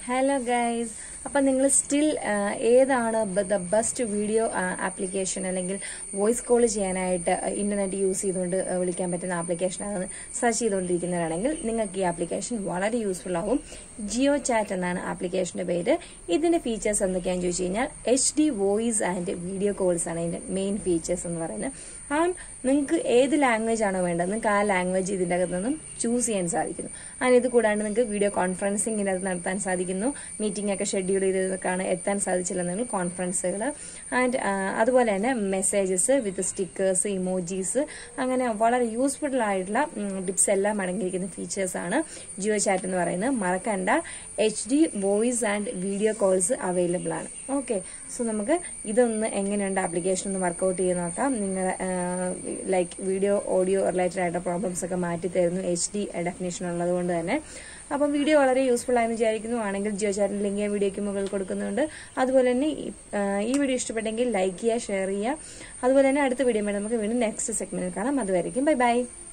hello guys അപ്പം നിങ്ങൾ still ഏതാണ് ദ ബെസ്റ്റ് വീഡിയോ ആപ്ലിക്കേഷൻ അല്ലെങ്കിൽ വോയിസ് കോൾ ചെയ്യാനായിട്ട് ഇന്റർനെറ്റ് യൂസ് ചെയ്തുകൊണ്ട് ആ, വിളിക്കാൻ പറ്റുന്ന ആപ്ലിക്കേഷൻ ആണെന്ന് സെർച്ച് ചെയ്തുകൊണ്ടിരിക്കുന്നവരാണെങ്കിൽ നിങ്ങൾക്ക് ഈ ആപ്ലിക്കേഷൻ വളരെ യൂസ്ഫുൾ ആവും ജിയോ ചാറ്റ് എന്നാണ് ആപ്ലിക്കേഷന്റെ പേര് ഇതിന്റെ ഫീച്ചേഴ്സ് എന്തൊക്കെയാണെന്ന് ചോദിച്ചു കഴിഞ്ഞാൽ H D voice and video calls ആണ് ഇതിന്റെ മെയിൻ ഫീച്ചേഴ്സ് എന്ന് പറയുന്നത് ആ നിങ്ങൾക്ക് ഏത് ലാംഗ്വേജ് ആണോ വേണ്ടത് നിങ്ങൾക്ക് ആ ലാംഗ്വേജ് ഇതിൻ്റെ അകത്ത് നിന്നും ചൂസ് ചെയ്യാൻ സാധിക്കുന്നു അങ്ങനെ ഇത് കൂടാണ്ട് നിങ്ങൾക്ക് വീഡിയോ കോൺഫറൻസിംഗ് ഇതിനകത്ത് നടത്താൻ സാധിക്കുന്നു മീറ്റിംഗ് ഒക്കെ ഷെഡ്യൂൾ ചെയ്തതൊക്കെയാണ് എത്താൻ സാധിച്ചില്ലെന്നെങ്കിൽ കോൺഫറൻസുകൾ ആൻഡ് അതുപോലെ തന്നെ മെസ്സേജസ് വിത്ത് സ്റ്റിക്കേഴ്സ് ഇമോജീസ് അങ്ങനെ വളരെ യൂസ്ഫുൾ ആയിട്ടുള്ള ടിപ്സ് എല്ലാം അടങ്ങിയിരിക്കുന്ന ഫീച്ചേഴ്സ് ആണ് ജിയോ ചാറ്റ് എന്ന് പറയുന്നത് മറക്കണ്ട H D voice and video calls available ആണ് ഓക്കെ സോ നമുക്ക് ഇതൊന്ന് എങ്ങനെയുണ്ട് ആപ്ലിക്കേഷൻ ഒന്ന് വർക്കൗട്ട് ചെയ്ത് നോക്കാം നിങ്ങൾ ലൈക്ക് വീഡിയോ ഓഡിയോ റിലേറ്റഡ് ആയിട്ടുള്ള പ്രോബ്ലംസ് ഒക്കെ മാറ്റി തരുന്നു എച്ച് ഡി ഡെഫിനേഷൻ ഉള്ളത് കൊണ്ട് തന്നെ അപ്പം വീഡിയോ വളരെ യൂസ്ഫുൾ ആയെന്ന് വിചാരിക്കുന്നു ആണെങ്കിൽ ജിയോ ചാറ്റിൽ ലിങ്ക് ഞാൻ വീഡിയോയ്ക്ക് മുകളിൽ കൊടുക്കുന്നുണ്ട് അതുപോലെ തന്നെ ഈ- ആ, ഈ വീഡിയോ ഇഷ്ടപ്പെട്ടെങ്കിൽ ലൈക്ക് ചെയ്യുക ഷെയർ ചെയ്യുക അതുപോലെ തന്നെ അടുത്ത വീഡിയോ നമുക്ക് വീണ്ടും നെക്സ്റ്റ് സെഗ്മെന്റിൽ കാണാം അതുവരെയും ബൈ ബൈ